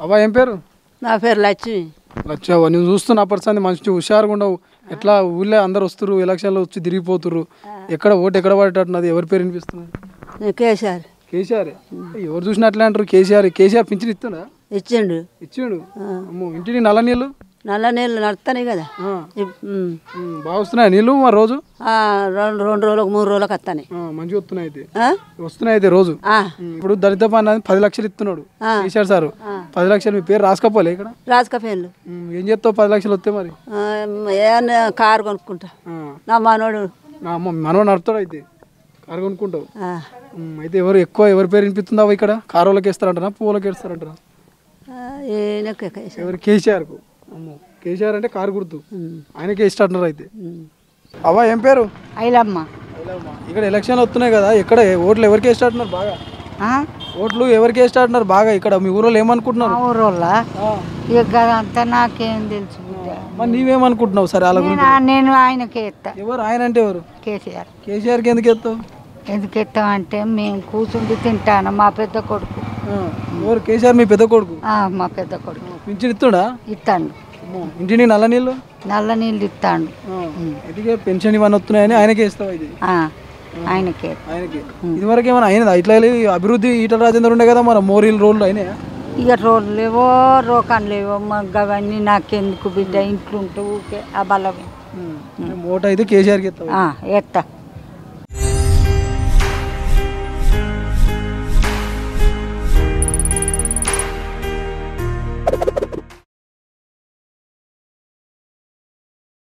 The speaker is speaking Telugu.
అవ్వ ఏం పేరు నా పేరు లక్ష్మి లచ్చావా నువ్వు చూస్తున్న పరిస్థితి మంచి హుషారుగా ఉండవు ఎట్లా ఊళ్ళో అందరు వస్తురు ఎలక్షన్లో వచ్చి తిరిగిపోతురు ఎక్కడ ఓటు ఎక్కడ పడేటట్టున్నది ఎవరి పేరు వినిపిస్తున్నది నేను కేసీఆర్ కేసీఆర్ ఎవరు చూసినా అట్లా అంటారు కేసీఆర్ కేసీఆర్ పింఛన్ ఇస్తుందా ఇచ్చిండు ఇచ్చిండు అమ్మో ఇంటిని నల్ల నీళ్ళు నల్ల నీళ్ళు నడుస్తాయి కదా ఆ, ఇప్- ఉమ్. ఉమ్, బాగా వస్తున్నాయి నీళ్ళు మరి రోజు ఆ, రెండు రెండు రోజులకు మూడు రోజులకు వస్తాయి ఆ, మంచిగా వస్తున్నాయి అయితే వస్తున్నాయి అయితే రోజు ఉమ్, ఇప్పుడు దళిత బంధు అనేది పది లక్షలు ఇస్తున్నాడు కేసీఆర్ సార్ పది లక్షలు మీ పేరు రాసుకోపోలే ఇక్కడ రాజకపేన్లు ఉమ్, ఏం చేస్తావు పది లక్షలు వస్తే మరి ఏమన్నా కారు కొనుక్కుంటా ఆ, నా మనోడు నా అమ్మ మనవ నడుతాడు అయితే కారు కొనుక్కుంటావు ఆ, ఉమ్, అయితే ఎవరు ఎక్కువ ఎవరి పేరు వినిపిస్తుందా ఇక్కడ కారు వాళ్ళకి వేస్తారంటారా పువ్వులకి వేస్తారంటారా ఆ, ఈయనకే కేసీఆర్. ఎవరు కేసీఆర్కు అమ్మో కేసీఆర్ అంటే కారు గుర్తు ఉమ్. ఆయనకే ఇష్టం అంటున్నారు అయితే ఉమ్. అవ్వ ఏం పేరు ఐలమ్మ ఇక్కడ ఎలక్షన్లు వస్తున్నాయి కదా ఇక్కడ ఓట్లు ఎవరికి వేస్తాడుతున్నారు బాగా ఆ? ఓట్లు ఎవరికి వేస్తాడుతున్నారు బాగా ఇక్కడ మీ ఊరోళ్ళు మా ఏమనుకుంటున్నారు ఊరోళ్ళ ఆ, ఇక అంతా నాకేం తెలుసు బిడ్డ మరి నీవేమనుకుంటున్నావు సరే వాళ్ళ గురించి నేను నేను ఆయనకే ఎత్తా ఎవరు ఆయన అంటే ఎవరు కేసీఆర్ కేసీఆర్కి ఎందుకు ఎత్తావు ఎందుకు ఎత్తామంటే మేము కూర్చుండి తింటాను మా పెద్ద కొడుకు ఆ, ఎవరు కేసీఆర్ మీ పెద్ద కొడుకు ఆ, మా పెద్ద కొడుకు పింఛన్ ఇస్తుండా ఇస్తాడు అమ్మో, ఇంటిని నల్ల నీళ్ళు నల్ల నీళ్ళు ఇస్తాడు ఇదిగే పెన్షన్ ఇవన్నీ వస్తున్నాయని ఆయనకే ఇస్తావు ఇది ఆ, ఆయనకే ఆయనకి ఇదివరకు ఏమైనా అయినదా ఇట్లా వెళ్ళి అభివృద్ధి ఈటల రాజేందర్ ఉండే కదా మన మోరీలు రోడ్లు అయినాయా ఇక రోడ్లు లేవో రోకాన్ లేవో మాకు అవన్నీ నాకెందుకు బిడ్డ ఇంట్లో ఉంటే ఊకే ఆ బలమే ఓటు అయితే కేసీఆర్కి ఎత్తావు ఆ, ఎత్తా